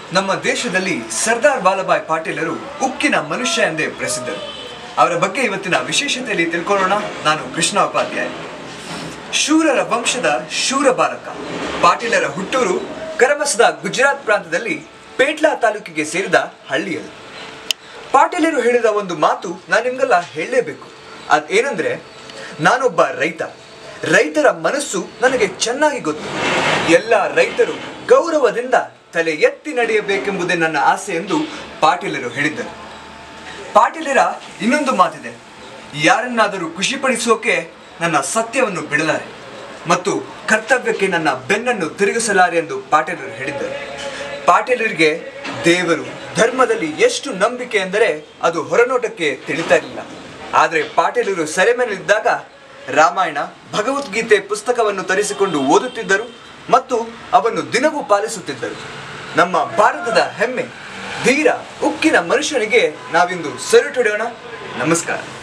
ನಮ್ಮ ದೇಶದಲ್ಲಿ ಸರ್ದಾರ್ ವಲ್ಲಭಾಯ್ ಪಾಟೀಲರು ಉಕ್ಕಿನ ಮನುಷ್ಯ ಎಂದೇ ಪ್ರಸಿದ್ಧರು ಅವರ ಬಗ್ಗೆ ಇವತ್ತಿನ ವಿಶೇಷತೆಯಲ್ಲಿ ತಿಳ್ಕೊಳ್ಳೋಣ ನಾನು ಕೃಷ್ಣ ಉಪಾಧ್ಯಾಯ ಶೂರರ ವಂಶದ ಶೂರ ಬಾಲಕ ಪಾಟೀಲರ ಹುಟ್ಟೂರು ಕರಮಸದ ಗುಜರಾತ್ ಪ್ರಾಂತದಲ್ಲಿ ಪೇಟ್ಲಾ ತಾಲೂಕಿಗೆ ಸೇರಿದ ಹಳ್ಳಿಯದು ಪಾಟೀಲರು ಹೇಳಿದ ಒಂದು ಮಾತು ನಾನು ನಿಮ್ಗೆಲ್ಲ ಹೇಳಲೇಬೇಕು ಅದೇನೆಂದ್ರೆ ನಾನೊಬ್ಬ ರೈತ ರೈತರ ಮನಸ್ಸು ನನಗೆ ಚೆನ್ನಾಗಿ ಗೊತ್ತು ಎಲ್ಲ ರೈತರು ಗೌರವದಿಂದ ತಲೆ ಎತ್ತಿ ನಡೆಯಬೇಕೆಂಬುದೇ ನನ್ನ ಆಸೆ ಎಂದು ಪಾಟೀಲರು ಹೇಳಿದ್ದರು ಪಾಟೀಲರ ಇನ್ನೊಂದು ಮಾತಿದೆ ಯಾರನ್ನಾದರೂ ಖುಷಿಪಡಿಸೋಕೆ ನನ್ನ ಸತ್ಯವನ್ನು ಬಿಡಲಾರೆ ಮತ್ತು ಕರ್ತವ್ಯಕ್ಕೆ ನನ್ನ ಬೆನ್ನನ್ನು ತಿರುಗಿಸಲಾರೆ ಎಂದು ಪಾಟೀಲರು ಹೇಳಿದ್ದರು ಪಾಟೀಲರಿಗೆ ದೇವರು ಧರ್ಮದಲ್ಲಿ ಎಷ್ಟು ನಂಬಿಕೆ ಎಂದರೆ ಅದು ಹೊರನೋಟಕ್ಕೆ ತಿಳಿತಾ ಇರಲಿಲ್ಲ ಆದರೆ ಪಾಟೀಲರು ಸೆರೆಮನೆಯಲ್ಲಿದ್ದಾಗ ರಾಮಾಯಣ ಭಗವದ್ಗೀತೆ ಪುಸ್ತಕವನ್ನು ತರಿಸಿಕೊಂಡು ಓದುತ್ತಿದ್ದರು ಮತ್ತು ಅವನ್ನು ದಿನವೂ ಪಾಲಿಸುತ್ತಿದ್ದರು ನಮ್ಮ ಭಾರತದ ಹೆಮ್ಮೆ ಧೀರ ಉಕ್ಕಿನ ಮನುಷ್ಯನಿಗೆ ನಾವಿಂದು ಸೆಲ್ಯೂಟ್ ಹೊಡೆಯೋಣ ನಮಸ್ಕಾರ